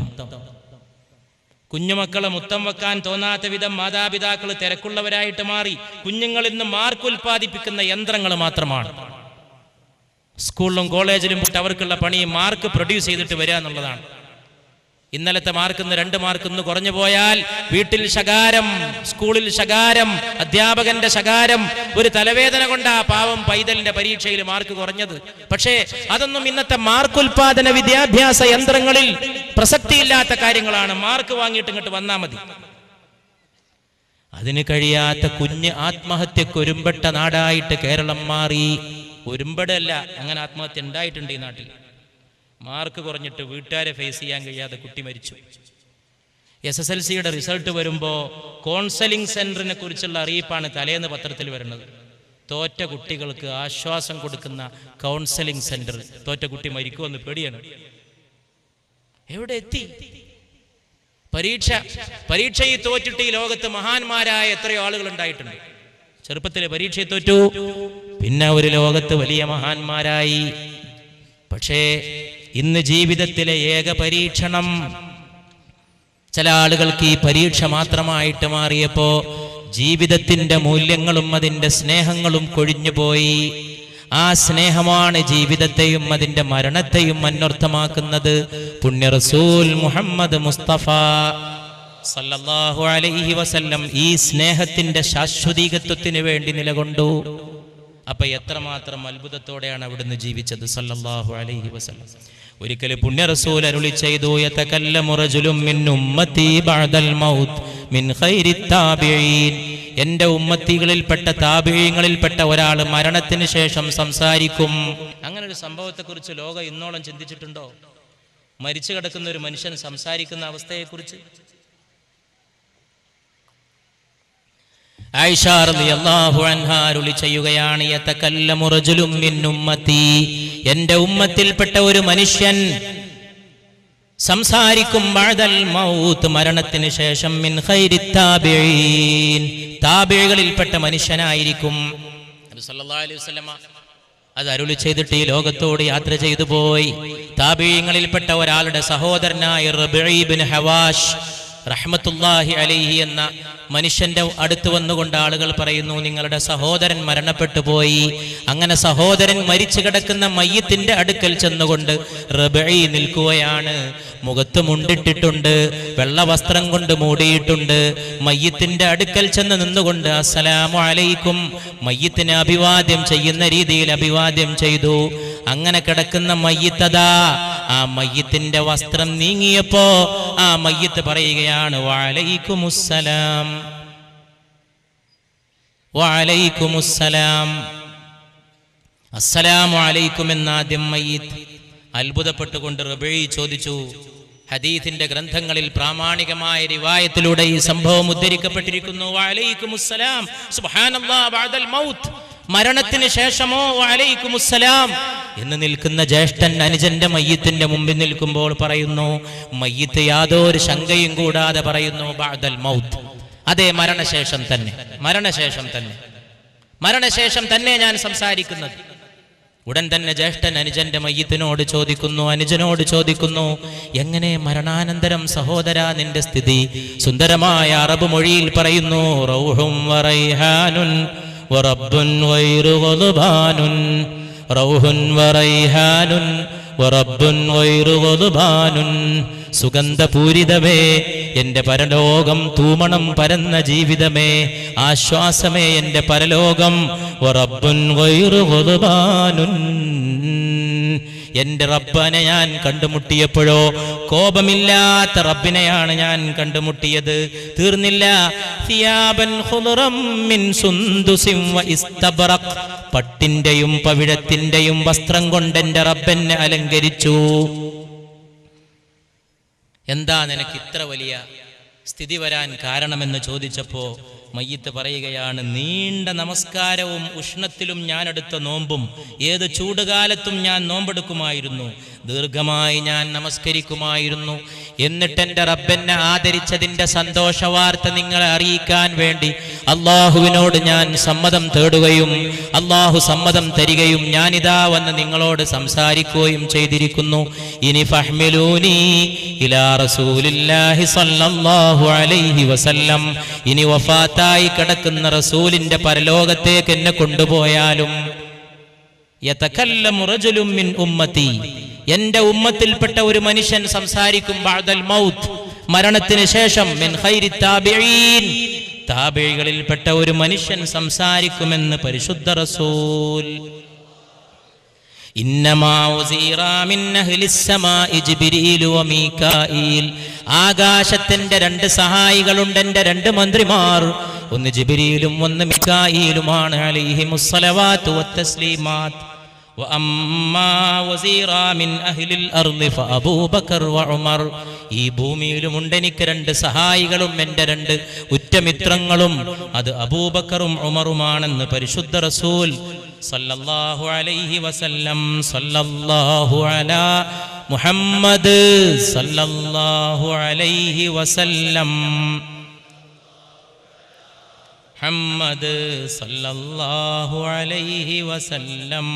S1: കുഞ്ഞുമക്കളെ മുത്തം വെക്കാൻ തോന്നാത്ത വിധം മാതാപിതാക്കൾ തിരക്കുള്ളവരായിട്ട് മാറി കുഞ്ഞുങ്ങൾ ഇന്ന് മാർക്ക് ഉൽപ്പാദിപ്പിക്കുന്ന യന്ത്രങ്ങൾ മാത്രമാണ് സ്കൂളിലും കോളേജിലും വിട്ട് അവർക്കുള്ള പണി മാർക്ക് പ്രൊഡ്യൂസ് ചെയ്തിട്ട് വരിക എന്നുള്ളതാണ് ഇന്നലത്തെ മാർക്ക് ഇന്ന് രണ്ട് മാർക്ക് ഇന്ന് കുറഞ്ഞു പോയാൽ വീട്ടിൽ ശകാരം സ്കൂളിൽ ശകാരം അധ്യാപകന്റെ ശകാരം ഒരു തലവേദന കൊണ്ടാ പാവം പൈതലിന്റെ പരീക്ഷയിൽ മാർക്ക് കുറഞ്ഞത് പക്ഷേ അതൊന്നും ഇന്നത്തെ മാർക്ക് ഉൽപാദന വിദ്യാഭ്യാസ യന്ത്രങ്ങളിൽ പ്രസക്തിയില്ലാത്ത കാര്യങ്ങളാണ് മാർക്ക് വാങ്ങിയിട്ട് ഇങ്ങോട്ട് വന്നാ മതി അതിന് കഴിയാത്ത കുഞ്ഞ് ആത്മഹത്യക്ക് ഒരുമ്പെട്ട നാടായിട്ട് കേരളം മാറി ഒരുമ്പടല്ല അങ്ങനെ ആത്മഹത്യ ഉണ്ടായിട്ടുണ്ട് ഈ നാട്ടിൽ മാർക്ക് കുറഞ്ഞിട്ട് വീട്ടുകാരെ ഫേസ് ചെയ്യാൻ കഴിയാതെ കുട്ടി മരിച്ചു എസ് എസ് എൽ സിയുടെ റിസൾട്ട് വരുമ്പോൾ കോൺസലിംഗ് സെന്ററിനെ കുറിച്ചുള്ള അറിയിപ്പാണ് തലേന്ന് പത്രത്തിൽ വരുന്നത് തോറ്റ കുട്ടികൾക്ക് ആശ്വാസം കൊടുക്കുന്ന കൗൺസലിംഗ് സെന്റർ തോറ്റ കുട്ടി മരിക്കുമെന്ന് പേടിയാണ് എവിടെ എത്തി പരീക്ഷ പരീക്ഷയിൽ തോറ്റിട്ട് ഈ ലോകത്ത് മഹാന്മാരായ എത്രയോ ആളുകൾ ഉണ്ടായിട്ടുണ്ട് ചെറുപ്പത്തിൽ പരീക്ഷയിൽ തോറ്റു പിന്നെ ഒരു ലോകത്ത് വലിയ മഹാന്മാരായി പക്ഷേ ഇന്ന് ജീവിതത്തിലെ ഏക പരീക്ഷണം ചില ആളുകൾക്ക് ഈ പരീക്ഷ മാത്രമായിട്ട് മാറിയപ്പോ ജീവിതത്തിന്റെ മൂല്യങ്ങളും അതിന്റെ സ്നേഹങ്ങളും കൊഴിഞ്ഞുപോയി ആ സ്നേഹമാണ് ജീവിതത്തെയും അതിന്റെ മരണത്തെയും അന്വർത്ഥമാക്കുന്നത് പുണ്യ റസൂൽ മുഹമ്മദ് മുസ്തഫ സല്ലല്ലാഹു അലൈഹി വസല്ലം ഈ സ്നേഹത്തിന്റെ ശാശ്വതീകത്വത്തിന് വേണ്ടി നിലകൊണ്ടു അപ്പൊ എത്രമാത്രം അത്ഭുതത്തോടെയാണ് അവിടുന്ന് ജീവിച്ചത് സല്ലല്ലാഹു അലൈഹി വസല്ലം ഒരിക്കൽ പുണ്യ റസൂൽ അരുളി ചെയ്തു യതകല്ലമു റജുലും മിൻ ഉമ്മത്തി ബഅദൽ മൗത്ത് മിൻ ഖൈരി താബിഈൻ എന്റെ ഉമ്മത്തികളിൽപ്പെട്ട താബിഴീങ്ങളിൽപ്പെട്ട ഒരാൾ മരണത്തിന് ശേഷം സംസാരിക്കും അങ്ങനെ ഒരു സംഭവത്തെക്കുറിച്ച് ലോകം ഇന്നോളം ചിന്തിച്ചിട്ടുണ്ടോ മരിച്ചു കിടക്കുന്ന ഒരു മനുഷ്യൻ സംസാരിക്കുന്ന അവസ്ഥയെക്കുറിച്ച് ആയിഷ റളിയല്ലാഹു അൻഹാ അരുളി ചെയ്യുകയാണ് യതകല്ലമു റജുലും മിൻ ഉമ്മത്തി എൻ്റെ ഉമ്മത്തിൽപ്പെട്ട ഒരു മനുഷ്യൻ സംസാരിക്കും ബഅദൽ മൗത്ത് മരണത്തിന് ശേഷം മിൻ ഖൈരി താബിഈൻ താബികളിൽപ്പെട്ട മനുഷ്യനായിരിക്കും നബി സല്ലല്ലാഹു അലൈഹി വസല്ലമ അത് അരുളി ചെയ്തിട്ട് ഈ ലോകത്തോട് യാത്ര ചെയ്തു പോയി താബിയങ്ങളിൽപ്പെട്ട ഒരാളുടെ സഹോദരനായ റബീ ബിൻ ഹവാഷ് റഹ്മത്തുല്ലാഹി അലൈഹി എന്ന മനുഷ്യന്റെ അടുത്ത് വന്നുകൊണ്ട് ആളുകൾ പറയുന്നു നിങ്ങളുടെ സഹോദരൻ മരണപ്പെട്ടു പോയി അങ്ങനെ സഹോദരൻ മരിച്ചു കിടക്കുന്ന മയ്യത്തിന്റെ അടുക്കൽ ചെന്നുകൊണ്ട് റബഈ നിൽക്കുകയാണ് മുഖത്ത് മുണ്ടിട്ടിട്ടുണ്ട് വെള്ള വസ്ത്രം കൊണ്ട് മൂടിയിട്ടുണ്ട് മയ്യത്തിന്റെ അടുക്കൽ ചെന്ന് നിന്നുകൊണ്ട് അസ്സലാമു അലൈക്കും മയ്യത്തിന് അഭിവാദ്യം ചെയ്യുന്ന രീതിയിൽ അഭിവാദ്യം ചെയ്തു അങ്ങനെ കിടക്കുന്ന മയ്യത്തതാ ആ മയ്യത്തിന്റെ വസ്ത്രം നീങ്ങിയപ്പോ ആ മയ്യത്ത് പറയുകയാണ് വാലൈക്കുമുസ്സലാം വാലൈക്കുമുസ്സലാം അസ്സലാമു അലൈക്കും എന്നാദ്യം മയ്യത്ത് അത്ഭുതപ്പെട്ടുകൊണ്ട് റബീ ചോദിച്ചു ഹദീത്തിന്റെ ഗ്രന്ഥങ്ങളിൽ പ്രാമാണികമായ റിവായത്തിലൂടെ ഈ സംഭവം ഉദ്ധരിക്കപ്പെട്ടിരിക്കുന്നു വഅലൈക്കുമുസ്സലാം സുബ്ഹാനല്ലാഹ് ബഅദൽ മൗത്ത് മരണത്തിന് ശേഷമോ വഅലൈക്കുമുസ്സലാം എന്ന് നിൽക്കുന്ന ജ്യേഷ്ഠൻ അനുജന്റെ മയ്യത്തിന്റെ മുമ്പിൽ നിൽക്കുമ്പോൾ പറയുന്നു മയ്യത്ത് യാതൊരു ശങ്കയും കൂടാതെ പറയുന്നു ബഅദൽ മൗത്ത് അതെ മരണശേഷം തന്നെ മരണശേഷം തന്നെ മരണശേഷം തന്നെ ഞാൻ സംസാരിക്കുന്നത് ഉടൻ തന്നെ ജ്യേഷ്ഠൻ അനുജന്റെ മയ്യത്തിനോട് ചോദിക്കുന്നു അനുജനോട് ചോദിക്കുന്നു എങ്ങനെ മരണാനന്തരം സഹോദര നിന്റെ സ്ഥിതി സുന്ദരമായ അറബ് മൊഴിയിൽ പറയുന്നു റൗഹും വറൈഹാനുൻ വറബ്ബുൻ വൈറു ഗളുബാനുൻ റൗഹുൻ വറൈഹാനുൻ വറബ്ബുൻ വൈറു ഗളുബാനുൻ സുഗന്ധപൂരിതമേ എന്റെ പരലോകം തൂമണം പരന്ന ജീവിതമേ ആശ്വാസമേ എന്റെ പരലോകം വറബ്ബുൻ ഗൈറു ഗളുബാനുൻ. എന്റെ റബ്ബനെ ഞാൻ കണ്ടുമുട്ടിയപ്പോഴോ കോപമില്ലാത്ത റബ്ബിനെയാണ് ഞാൻ കണ്ടുമുട്ടിയത് തീർന്നില്ല സിയാബൻ ഖുദറം മിൻ സുന്ദുസിൻ വ ഇസ്തബ്റഖ്. പട്ടിന്റെയും പവിഴത്തിന്റെയും വസ്ത്രം കൊണ്ട് എന്റെ റബ്ബെന്നെ അലങ്കരിച്ചു എന്താ നിനക്ക് ഇത്ര വലിയ സ്ഥിതി വരാൻ കാരണമെന്ന് ചോദിച്ചപ്പോ മയ്യത്ത് പറയുകയാണ് നീണ്ട നമസ്കാരവും ഉഷ്ണത്തിലും ഞാൻ എടുത്ത നോമ്പും ഏത് ചൂടുകാലത്തും ഞാൻ നോമ്പെടുക്കുമായിരുന്നു ദീർഘമായി ഞാൻ നമസ്കരിക്കുമായിരുന്നു എന്നിട്ട് എൻ്റെ റബ്ബെന്നെ ആദരിച്ചതിൻ്റെ സന്തോഷ വാർത്ത നിങ്ങളെ അറിയിക്കാൻ വേണ്ടി അള്ളാഹുവിനോട് ഞാൻ സമ്മതം തേടുകയും അള്ളാഹു സമ്മതം തരികയും ഞാനിതാ വന്ന് നിങ്ങളോട് സംസാരിക്കുകയും ചെയ്തിരിക്കുന്നു ഇനി ഫഹ്മിലൂനി ഇലാ റസൂലില്ലാഹി സല്ലല്ലാഹു അലൈഹി വസല്ലം ഇനി വഫാത്തായി കിടക്കുന്ന റസൂലിന്റെ പരലോകത്തേക്ക് എന്നെ കൊണ്ടുപോയാലും യതകല്ലമു റജുലുൻ മിൻ ഉമ്മത്തി എന്റെ ഉമ്മത്തിൽപ്പെട്ട ഒരു മനുഷ്യൻ സംസാരിക്കും ബഅദൽ മൗത്ത് മരണത്തിന് ശേഷം മിൻ ഖൈരി താബിഈൻ താബികളിൽപ്പെട്ട ഒരു മനുഷ്യൻ സംസാരിക്കുമെന്ന് പരിശുദ്ധ റസൂൽ ഇന്നമാ ഉസീറാ മിൻ അഹ്ലിസ് സമാഇ ജിബ്രീലു വ മീകായിൽ ആകാശത്തിന്റെ രണ്ട് സഹായികളുണ്ട് എൻ്റെ രണ്ട് മന്ത്രിമാർ ഒന്ന് ജിബ്രീലും ഒന്ന് മികായിലുമാണ് അലൈഹിമുസ്സലവാത്തു വത്തസ്ലീമാത്ത് وأما وزيرا من أهل الأرض فأبو بكر وعمر ഈ ഭൂമിയിലുമുണ്ട് എനിക്ക് രണ്ട് സഹായികളും എൻ്റെ രണ്ട് ഉറ്റമിത്രങ്ങളും അത് അബൂബക്കറും ഉമറുമാണെന്ന് പരിശുദ്ധ റസൂൽ സല്ലല്ലാഹു അലൈഹി വസല്ലം സല്ലല്ലാഹു അലാ മുഹമ്മദ് സല്ലല്ലാഹു അലൈഹി വസല്ലം മുഹമ്മദ് സല്ലല്ലാഹു അലൈഹി വസല്ലം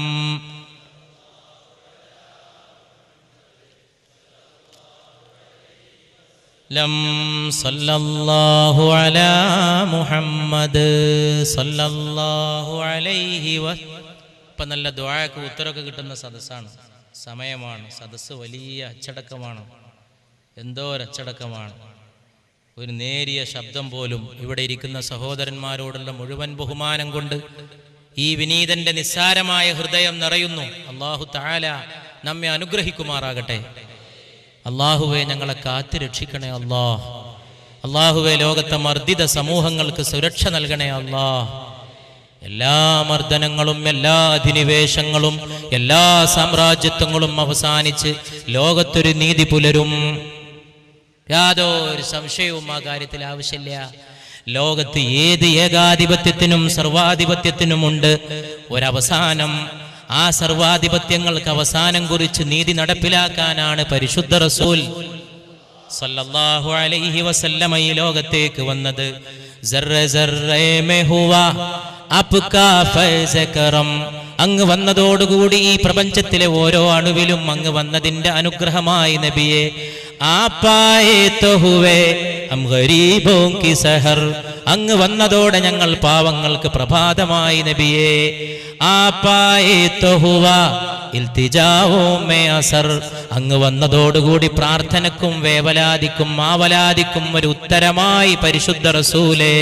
S1: ലം സല്ലല്ലാഹു അലാ മുഹമ്മദ് സല്ലല്ലാഹു അലൈഹി വ ഇപ്പം നല്ല ദ്വാഴക്ക് ഉത്തരവൊക്കെ കിട്ടുന്ന സദസ്സാണ് സമയമാണ് സദസ്സ് വലിയ അച്ചടക്കമാണ് എന്തോ ഒരു അച്ചടക്കമാണ് ഒരു നേരിയ ശബ്ദം പോലും ഇവിടെ ഇരിക്കുന്ന സഹോദരന്മാരോടുള്ള മുഴുവൻ ബഹുമാനം കൊണ്ട് ഈ വിനീതന്റെ നിസ്സാരമായ ഹൃദയം നിറയുന്നു അള്ളാഹു താല നമ്മെ അനുഗ്രഹിക്കുമാറാകട്ടെ അള്ളാഹുവെ ഞങ്ങളെ കാത്തു രക്ഷിക്കണേ അള്ളാഹ് അള്ളാഹുവെ ലോകത്തെ മർദ്ദിത സമൂഹങ്ങൾക്ക് സുരക്ഷ നൽകണേ അള്ളാഹ് എല്ലാ മർദ്ദനങ്ങളും എല്ലാ അധിനിവേശങ്ങളും എല്ലാ സാമ്രാജ്യത്വങ്ങളും അവസാനിച്ച് ലോകത്തൊരു നീതി പുലരും യാതൊരു സംശയവും ആ കാര്യത്തിൽ ആവശ്യമില്ല ലോകത്ത് ഏത് ഏകാധിപത്യത്തിനും സർവാധിപത്യത്തിനുമുണ്ട് ഒരവസാനം ആ സർവാധിപത്യങ്ങൾക്ക് അവസാനം കുറിച്ച് നീതി നടപ്പിലാക്കാനാണ് പരിശുദ്ധ റസൂൽ സല്ലല്ലാഹു അലൈഹി വസല്ലമ ഈ ലോകത്തേക്ക് വന്നത് സർറെ സർറെ മെ ഹുവ അപ്കാ ഫൈസ കറം അങ്ങ് വന്നതോടുകൂടി ഈ പ്രപഞ്ചത്തിലെ ഓരോ അണുവിലും അങ്ങ് വന്നതിന്റെ അനുഗ്രഹമായി നബിയെ ആപ്പായേ തൊഹുവേ ഹം ഗരീബോं की സഹർ അങ്ങ് വന്നതോടെ ഞങ്ങൾ പാവങ്ങൾക്ക് പ്രഭാതമായി നബിയെ ആപ്പായേ തൊഹുവ ഇൽത്തിജാവോ മേ അസർ അങ്ങ് വന്നതോടുകൂടി പ്രാർത്ഥനക്കും വേവലാതിക്കും മാവലാതിക്കും ഒരു ഉത്തരമായി പരിശുദ്ധ റസൂലേ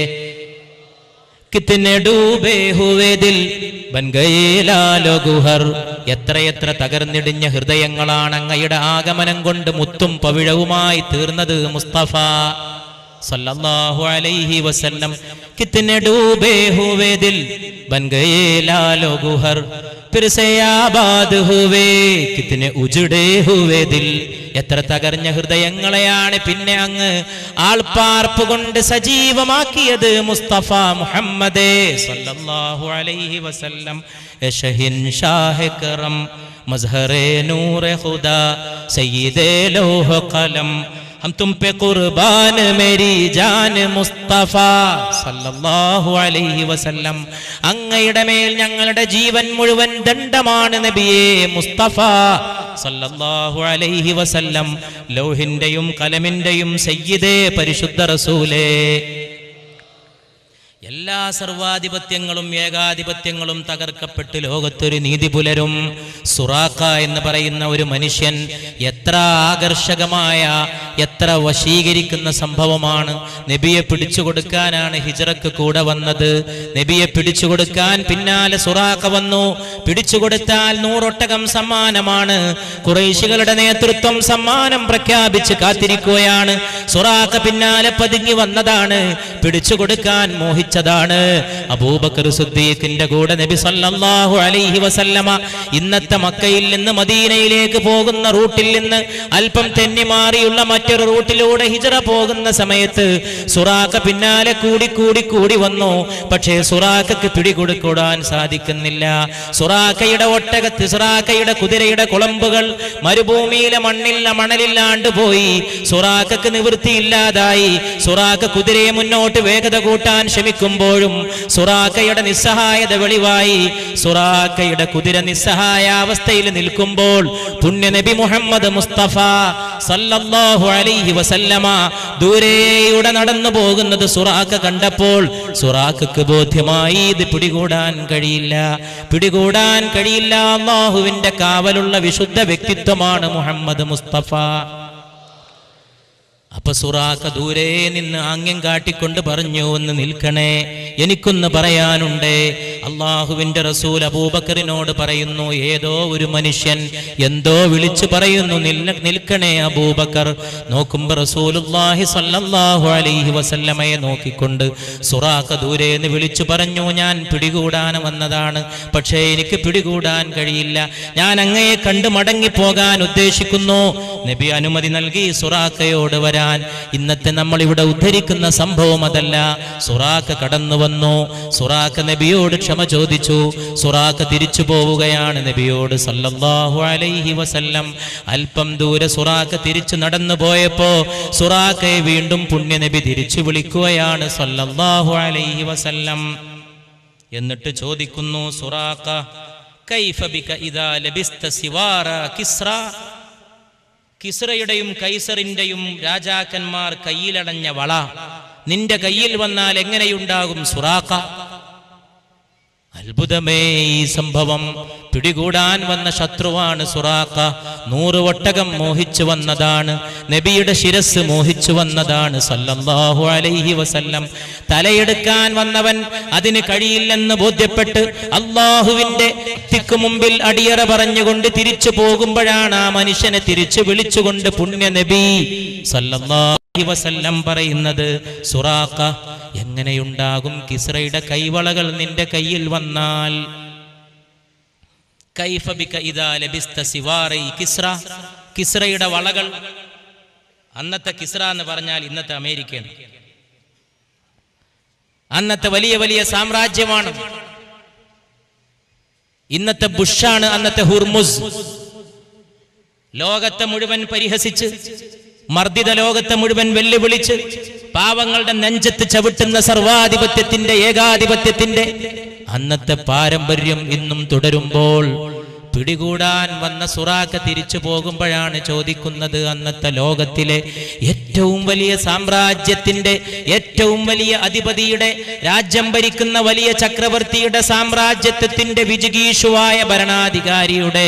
S1: കിത്തനെ ഡൂബേ ഹുവേ ദിൽ ബൻ ഗയേ ലാലോ ഗുഹർ എത്രയെത്ര തകർന്നിടിഞ്ഞ ഹൃദയങ്ങളാണ് അങ്ങയുടെ ആഗമനം കൊണ്ട് മുത്തും പവിഴവുമായി തീർന്നത് മുസ്തഫ സല്ലല്ലാഹു അലൈഹി വസല്ലം കിത്തനെ ഡൂബേ ഹുവേ ദിൽ ബൻ ഗയേ ലാലോ ഗുഹർ फिर से आबाद हुए कितने उजड़े हुए दिल എത്ര തകർന്ന ഹൃദയങ്ങളെയാണ് പിന്നെ അങ്ങ് ആൾപ്പാർപ്പ് കൊണ്ട് സജീവമാക്കിയത് മുസ്തഫ മുഹമ്മദേ സല്ലല്ലാഹു അലൈഹി വസല്ലം യശഹിൻ ഷാഹ് കറം മസ്ഹറെ നൂർ ഖുദാ സയ്യിദേ ലോഹ ഖലം हम तुम पे कुर्बान मेरी जान മുസ്തഫ സല്ലല്ലാഹു അലൈഹി വസല്ലം അങ്ങയുടെ മേൽ ഞങ്ങളുടെ ജീവൻ മുഴുവൻ ദണ്ഡമാണ് നബിയേ മുസ്തഫ സല്ലല്ലാഹു അലൈഹി വസല്ലം ലൗഹിന്റെയും കലമിന്റെയും സയ്യിദേ പരിശുദ്ധ റസൂലേ എല്ലാ സർവാധിപത്യങ്ങളും ഏകാധിപത്യങ്ങളും തകർക്കപ്പെട്ട് ലോകത്തൊരു നീതി പുലരും സുറാഖ എന്ന് പറയുന്ന ഒരു മനുഷ്യൻ എത്ര ആകർഷകമായ എത്ര വശീകരിക്കുന്ന സംഭവമാണ് നബിയെ പിടിച്ചു കൊടുക്കാനാണ് ഹിജറക്ക് കൂടെ വന്നത് നബിയെ പിടിച്ചു കൊടുക്കാൻ പിന്നാലെ സുറാഖ വന്നു പിടിച്ചു കൊടുത്താൽ നൂറൊട്ടകം സമ്മാനമാണ് കുറേശികളുടെ നേതൃത്വം സമ്മാനം പ്രഖ്യാപിച്ച് കാത്തിരിക്കുകയാണ് സുറാഖ പിന്നാലെ പതുങ്ങി വന്നതാണ് പിടിച്ചു കൊടുക്കാൻ മോഹിച്ചതാണ് അബൂബക്കർ സുദ്ദീഖിന്റെ കൂടെ നബി സല്ലല്ലാഹു അലൈഹി വസല്ലമ ഇന്നത്തെ മക്കയിൽ നിന്ന് മദീനയിലേക്ക് പോകുന്ന റൂട്ടിൽ നിന്ന് അല്പം തെന്നി മാറിയുള്ള മറ്റൊരു റൂട്ടിലൂടെ ഹിജറ പോകുന്ന സമയത്ത് സുറാഖ പിന്നാലെ കൂടി കൂടി കൂടി വന്നു പക്ഷേ സുറാഖക്ക് പിടികൊടുക്കൂടാൻ സാധിക്കുന്നില്ല സുറാഖയുടെ ഒട്ടകത്ത് സുറാഖയുടെ കുതിരയുടെ കുളമ്പുകൾ മരുഭൂമിയിലെ മണ്ണില്ല മണലില്ലാണ്ട് പോയി സുറാഖക്ക് നിവൃത്തിയില്ലാതായി സുറാഖ കുതിരയെ മുന്നോട്ട് വേഗത കൂട്ടാൻ ശ്രമിക്കുമ്പോഴും സുറാഖയുടെ നിസ്സഹായത വെളിവായി സുറാഖയുടെ കുതിര നിസ്സഹായ അവസ്ഥയിൽ നിൽക്കുമ്പോൾ പുണ്യ നബി മുഹമ്മദ് മുസ്തഫ സല്ലല്ലാഹു അലൈഹി വസല്ലമ ദൂരെയുടെ നടന്നു പോകുന്നത് സുറാഖ കണ്ടപ്പോൾ സുറാഖക്ക് ബോധ്യമായി ഇത് പിടികൂടാൻ കഴിയില്ല പിടികൂടാൻ കഴിയില്ല അള്ളാഹുവിന്റെ കാവലുള്ള വിശുദ്ധ വ്യക്തിത്വമാണ് മുഹമ്മദ് മുസ്തഫ അപ്പൊ സുറാഖ ദൂരെ നിന്ന് ആംഗ്യം കാട്ടിക്കൊണ്ട് പറഞ്ഞു ഒന്ന് നിൽക്കണേ എനിക്കൊന്ന് പറയാനുണ്ട് അള്ളാഹുവിന്റെ റസൂൽ അബൂബക്കറിനോട് പറയുന്നു ഏതോ ഒരു മനുഷ്യൻ എന്തോ വിളിച്ചു പറയുന്നു നില്ല നിൽക്കണേ അബൂബക്കർ നോക്കുമ്പോ റസൂലുല്ലാഹി സല്ലല്ലാഹു അലൈഹി വസല്ലമയെ നോക്കിക്കൊണ്ട് സുറാഖ ദൂരെ നിന്ന് വിളിച്ചു പറഞ്ഞു ഞാൻ പിടികൂടാൻ വന്നതാണ് പക്ഷേ എനിക്ക് പിടികൂടാൻ കഴിയില്ല ഞാൻ അങ്ങയെ കണ്ടു മടങ്ങിപ്പോകാൻ ഉദ്ദേശിക്കുന്നു നബി അനുമതി നൽകി സുറാക്കയോട് വരാൻ ഇന്നത്തെ നമ്മൾ ഇവിടെ ഉദ്ധരിക്കുന്ന സംഭവം അതല്ല സുറാക്ക കടന്നു വന്നു സുറാക്ക നബിയോട് ക്ഷമ ചോദിച്ചു സുറാക്ക തിരിച്ചു പോവുകയാണ് നബിയോട് സല്ലല്ലാഹു അലൈഹി വസല്ലം അല്പം ദൂരെ സുറാക്ക തിരിച്ചു നടന്നു പോയപ്പോ സുറാക്കയെ വീണ്ടും പുണ്യനബി തിരിച്ചു വിളിക്കുകയാണ് സല്ലല്ലാഹു അലൈഹി വസല്ലം എന്നിട്ട് ചോദിക്കുന്നു സുറാക്ക കൈഫ ബിക ഇദാ ലബിസ്ത സിവാറ കിസ്റ കിസ്റയുടെയും കൈസറിന്റെയും രാജാക്കന്മാർ കയ്യിലടഞ്ഞ വള നിന്റെ കയ്യിൽ വന്നാൽ എങ്ങനെയുണ്ടാകും സുറാക്ക അത്ഭുതമേ ഈ സംഭവം പിടികൂടാൻ വന്ന ശത്രുവാണ് സുറാക്ക നൂറ് ഒട്ടകം മോഹിച്ചു വന്നതാണ് നബിയുടെ ശിരസ് മോഹിച്ചു വന്നതാണ് സല്ലല്ലാഹു അലൈഹി വസല്ലം തലയെടുക്കാൻ വന്നവൻ അതിന് കഴിയില്ലെന്ന് ബോധ്യപ്പെട്ട് അള്ളാഹുവിന്റെ തിക്കു മുമ്പിൽ അടിയറ പറഞ്ഞുകൊണ്ട് തിരിച്ചു പോകുമ്പോഴാണ് ആ മനുഷ്യനെ തിരിച്ചു വിളിച്ചുകൊണ്ട് പുണ്യ നബി സല്ലല്ലാഹു അലൈഹി വസല്ലം പറയുന്നത് സുറാക്ക എങ്ങനെയുണ്ടാകും കിസ്രയുടെ കൈവളകൾ നിന്റെ കയ്യിൽ വന്നാൽ കൈഫ ബിക ഇദാ ലബിസ്ത സിവാറൈ കിസ്ര കിസ്രയുടെ വളകൾ അന്നത്തെ കിസ്ര എന്ന് പറഞ്ഞാൽ ഇന്നത്തെ അമേരിക്കയാണ് അന്നത്തെ വലിയ വലിയ സാമ്രാജ്യമാണ് ഇന്നത്തെ ബുഷാണ് അന്നത്തെ ഹുർമുസ് ലോകത്തെ മുഴുവൻ പരിഹസിച്ച് മർദ്ദിത ലോകത്തെ മുഴുവൻ വെല്ലുവിളിച്ച് പാവങ്ങളുടെ നെഞ്ചത്ത് ചവിട്ടുന്ന സർവാധിപത്യത്തിന്റെ ഏകാധിപത്യത്തിന്റെ അന്നത്തെ പാരമ്പര്യം ഇന്നും തുടരുമ്പോൾ പിടികൂടാൻ വന്ന സുറാക്ക തിരിച്ചു പോകുമ്പോഴാണ് ചോദിക്കുന്നത് അന്നത്തെ ലോകത്തിലെ ഏറ്റവും വലിയ സാമ്രാജ്യത്തിന്റെ ഏറ്റവും വലിയ അധിപതിയുടെ രാജ്യം ഭരിക്കുന്ന വലിയ ചക്രവർത്തിയുടെ സാമ്രാജ്യത്വത്തിന്റെ വിജിഗീഷുവായ ഭരണാധികാരിയുടെ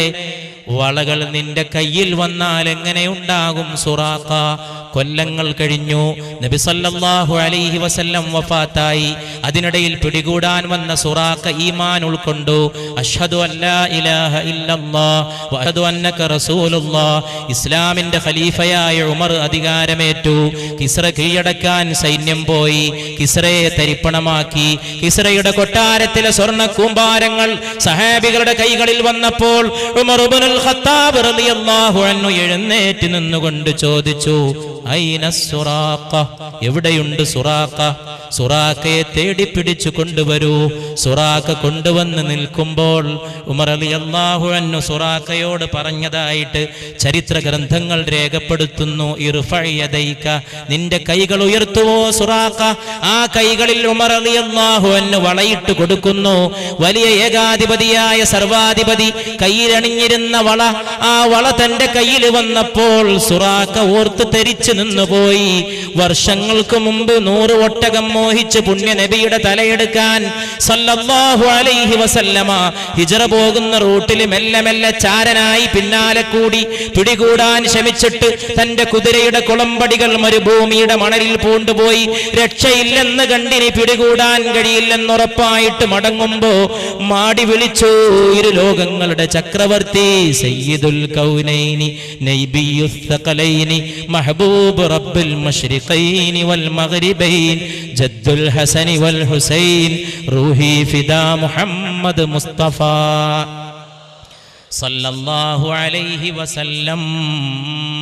S1: വളകൾ നിന്റെ കയ്യിൽ വന്നാൽ എങ്ങനെയുണ്ടാകും സുറാക്ക കൊല്ലങ്ങൾ കഴിഞ്ഞു നബി സല്ലല്ലാഹു അലൈഹി വസല്ലം വഫാത്തായി അതിനിടയിൽ പിടികൂടാൻ വന്ന സുറാക്ക ഈമാൻ ഉൾക്കൊണ്ടു അഷ്ഹദു അല്ലാ ഇലാഹ ഇല്ലല്ലാഹ് വഅഷ്ഹദു അന്നക റസൂലുള്ളാഹ് ഇസ്ലാമിന്റെ ഖലീഫയായ ഉമർ അധികാരമേറ്റു കിസ്ര കീഴടക്കാൻ സൈന്യം പോയി കിസ്രയെ തരിപ്പണമാക്കി കിസ്രയുടെ കൊട്ടാരത്തിലെ സ്വർണ്ണ കൂമ്പാരങ്ങൾ സഹാബികളുടെ കൈകളിൽ വന്നപ്പോൾ ഉമർ ഇബ്നുൽ ഖത്താബ് റളിയല്ലാഹു അൻഹു എഴുന്നേറ്റ് നിന്നുകൊണ്ട് ചോദിച്ചു ഐന സുറാഖ എവിടെയുണ്ട് സുറാഖ സുറാഖയെ തേടി പിടിച്ചു കൊണ്ടുവരൂ സുറാഖ കൊണ്ടുവന്ന് നിൽക്കുമ്പോൾ ഉമർ അലി അള്ളാഹു അന്നു സുറാഖയോട് പറഞ്ഞതായിട്ട് ചരിത്ര ഗ്രന്ഥങ്ങൾ രേഖപ്പെടുത്തുന്നു ഇർഫയദൈക നിന്റെ കൈകൾ ഉയർത്തുവോ സുറാഖ ആ കൈകളിൽ ഉമർ അലി അള്ളാഹു അന്നു വളയിട്ട് കൊടുക്കുന്നു വലിയ ഏകാധിപതിയായ സർവാധിപതി കയ്യിലണിഞ്ഞിരുന്ന വള ആ വള തന്റെ കയ്യിൽ വന്നപ്പോൾ സുറാക്ക ഓർത്ത് തെരിച്ചു നിന്നുപോയി വർഷങ്ങൾക്ക് മുമ്പ് നൂറ് ഒട്ടകം മോഹിച്ച് പുണ്യ നബിയുടെ തലയെടുക്കാൻ സല്ലല്ലാഹു അലൈഹി വസല്ലമ ഹിജറ പോകുന്ന റൂട്ടിൽ മെല്ലെ മെല്ലെ ചാരനായി പിന്നാലെ കൂടി പിടികൂടാൻ ശ്രമിച്ചിട്ട് തന്റെ കുതിരയുടെ കുളമ്പടികൾ മരുഭൂമിയുടെ മണലിൽ പൂണ്ടുപോയി രക്ഷയില്ലെന്ന് കണ്ടിനി പിടികൂടാൻ കഴിയില്ലെന്നുറപ്പായിട്ട് മടങ്ങുമ്പോ മാടി വിളിച്ചു ഇരു ലോകങ്ങളുടെ ചക്രവർത്തി സയ്യിദുൽ കൗനൈനി നൈബിയുസ് സഖലൈനി മഹബൂബ് റബ്ബിൽ മശ്രിഖൈനി വൽ മഗ്രിബൈൻ ജദ്ദുൽ ഹസനി വൽ ഹുസൈൻ റൂഹി ഫിദാ മുഹമ്മദ് മുസ്തഫ സല്ലല്ലാഹു അലൈഹി വസല്ലം